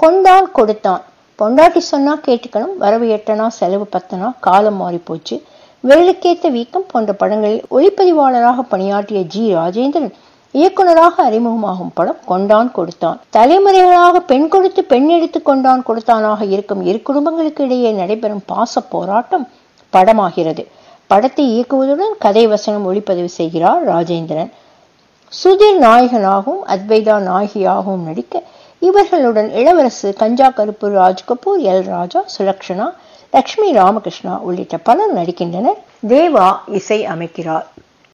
கொண்டான் கொடுத்தான் பொண்டாட்டி சொன்னா கேட்டுக்கணும் வரவு எட்டனா செலவு பத்தனா காலம் மாறி போச்சு விரலுக்கேத்த வீக்கம் போன்ற படங்களில் ஒளிப்பதிவாளராக பணியாற்றிய ஜி ராஜேந்திரன் இயக்குனராக அறிமுகமாகும் படம் கொண்டான் கொடுத்தான் தலைமுறைகளாக பெண் கொடுத்து பெண் எடுத்து கொண்டான் கொடுத்தானாக இருக்கும் இரு குடும்பங்களுக்கு இடையே நடைபெறும் பாச போராட்டம் படமாகிறது படத்தை இயக்குவதுடன் கதை வசனம் ஒளிப்பதிவு செய்கிறார் ராஜேந்திரன் சுதீர் நாயகனாகவும் அத்வைதா நாயகியாகவும் நடிக்க இவர்களுடன் இளவரசு கஞ்சா கருப்பு ராஜ் கபூர் எல் ராஜா சுலக்ஷனா லட்சுமி ராமகிருஷ்ணா உள்ளிட்ட பலர் நடிக்கின்றனர் தேவா இசை அமைக்கிறார்